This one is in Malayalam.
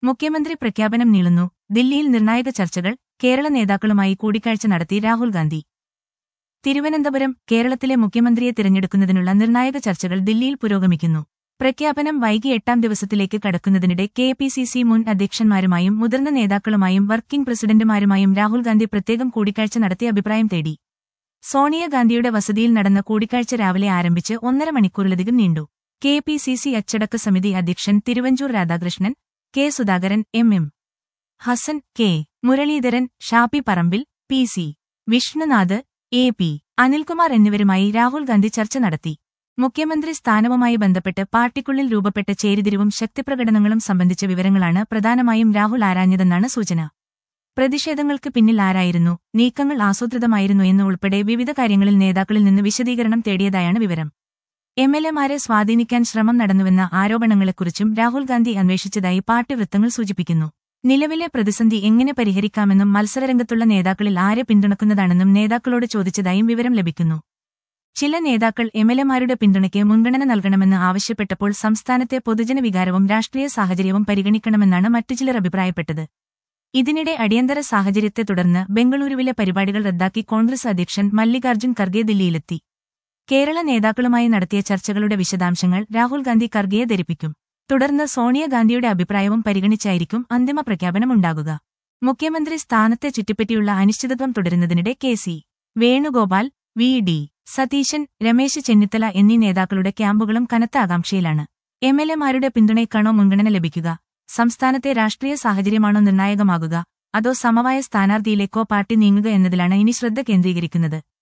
മുഖ്യമന്ത്രി പ്രഖ്യാപനം നീളുന്നു ദില്ലിയിൽ നിർണായക ചർച്ചകൾ കേരള നേതാക്കളുമായി കൂടിക്കാഴ്ച നടത്തി രാഹുൽ ഗാന്ധി തിരുവനന്തപുരം കേരളത്തിലെ മുഖ്യമന്ത്രിയെ തിരഞ്ഞെടുക്കുന്നതിനുള്ള നിർണായക ചർച്ചകൾ ദില്ലിയിൽ പുരോഗമിക്കുന്നു പ്രഖ്യാപനം വൈകി എട്ടാം ദിവസത്തിലേക്ക് കടക്കുന്നതിനിടെ കെ പി സി സി മുൻ അധ്യക്ഷന്മാരുമായും മുതിർന്ന നേതാക്കളുമായും വർക്കിംഗ് പ്രസിഡന്റുമാരുമായും രാഹുൽ ഗാന്ധി പ്രത്യേകം കൂടിക്കാഴ്ച നടത്തി അഭിപ്രായം തേടി സോണിയാഗാന്ധിയുടെ വസതിയിൽ നടന്ന കൂടിക്കാഴ്ച രാവിലെ ആരംഭിച്ച് ഒന്നര മണിക്കൂറിലധികം നീണ്ടു കെ പി സി സി അച്ചടക്ക സമിതി അധ്യക്ഷൻ Thiruvanchoor Radhakrishnan K Sudhakaran M M Hassan K Muraleedharan Shafi Parambil P C Vishnunath A P Anilkumar എന്നിവരുമായി രാഹുൽ ഗാന്ധി ചർച്ച നടത്തി മുഖ്യമന്ത്രി സ്ഥാനവുമായി ബന്ധപ്പെട്ട് പാർട്ടിക്കുള്ളിൽ രൂപപ്പെട്ട ചേരിതിരിവും ശക്തിപ്രകടനങ്ങളും സംബന്ധിച്ച വിവരങ്ങളാണ് പ്രധാനമായും രാഹുൽ ആരാഞ്ഞതെന്നാണ് സൂചന പ്രതിഷേധങ്ങൾക്ക് പിന്നിൽ ആരായിരുന്നു നീക്കങ്ങൾ ആസൂത്രിതമായിരുന്നു എന്ന് ഉൾപ്പെടെ വിവിധ കാര്യങ്ങളിൽ നേതാക്കളിൽ നിന്ന് വിശദീകരണം തേടിയതായാണ് വിവരം എം എൽ എമാരെ സ്വാധീനിക്കാൻ ശ്രമം നടന്നുവെന്ന ആരോപണങ്ങളെക്കുറിച്ചും രാഹുൽ ഗാന്ധി അന്വേഷിച്ചതായി പാർട്ടി വൃത്തങ്ങൾ സൂചിപ്പിക്കുന്നു നിലവിലെ പ്രതിസന്ധി എങ്ങനെ പരിഹരിക്കാമെന്നും മത്സരരംഗത്തുള്ള നേതാക്കളിൽ ആരെ പിന്തുണക്കുന്നതാണെന്നും നേതാക്കളോട് ചോദിച്ചതായും വിവരം ലഭിക്കുന്നു ചില നേതാക്കൾ എംഎൽഎമാരുടെ പിന്തുണയ്ക്ക് മുൻഗണന നൽകണമെന്ന് ആവശ്യപ്പെട്ടപ്പോൾ സംസ്ഥാനത്തെ പൊതുജന വികാരവും രാഷ്ട്രീയ സാഹചര്യവും പരിഗണിക്കണമെന്നാണ് മറ്റു ചിലർ അഭിപ്രായപ്പെട്ടത് ഇതിനിടെ അടിയന്തര സാഹചര്യത്തെ തുടർന്ന് ബംഗളൂരുവിലെ പരിപാടികൾ റദ്ദാക്കി കോൺഗ്രസ് അധ്യക്ഷൻ മല്ലികാർജ്ജുൻ ഖർഗെ ദില്ലിയിലെത്തി കേരള നേതാക്കളുമായി നടത്തിയ ചർച്ചകളുടെ വിശദാംശങ്ങൾ രാഹുൽ ഗാന്ധി ഖർഗെയെ ധരിപ്പിക്കും തുടർന്ന് സോണിയാഗാന്ധിയുടെ അഭിപ്രായവും പരിഗണിച്ചായിരിക്കും അന്തിമ പ്രഖ്യാപനമുണ്ടാകുക മുഖ്യമന്ത്രി സ്ഥാനത്തെ ചുറ്റിപ്പറ്റിയുള്ള അനിശ്ചിതത്വം തുടരുന്നതിനിടെ K C Venugopal V D Satheesan Ramesh Chennithala എന്നീ നേതാക്കളുടെ ക്യാമ്പുകളും കനത്ത ആകാംക്ഷയിലാണ് എം എൽ എമാരുടെ പിന്തുണയ്ക്കാണോ മുൻഗണന ലഭിക്കുക സംസ്ഥാനത്തെ രാഷ്ട്രീയ സാഹചര്യമാണോ നിർണായകമാകുക അതോ സമവായ സ്ഥാനാർത്ഥിയിലേക്കോ പാർട്ടി നീങ്ങുക എന്നതിലാണ് ഇനി ശ്രദ്ധ കേന്ദ്രീകരിക്കുന്നത്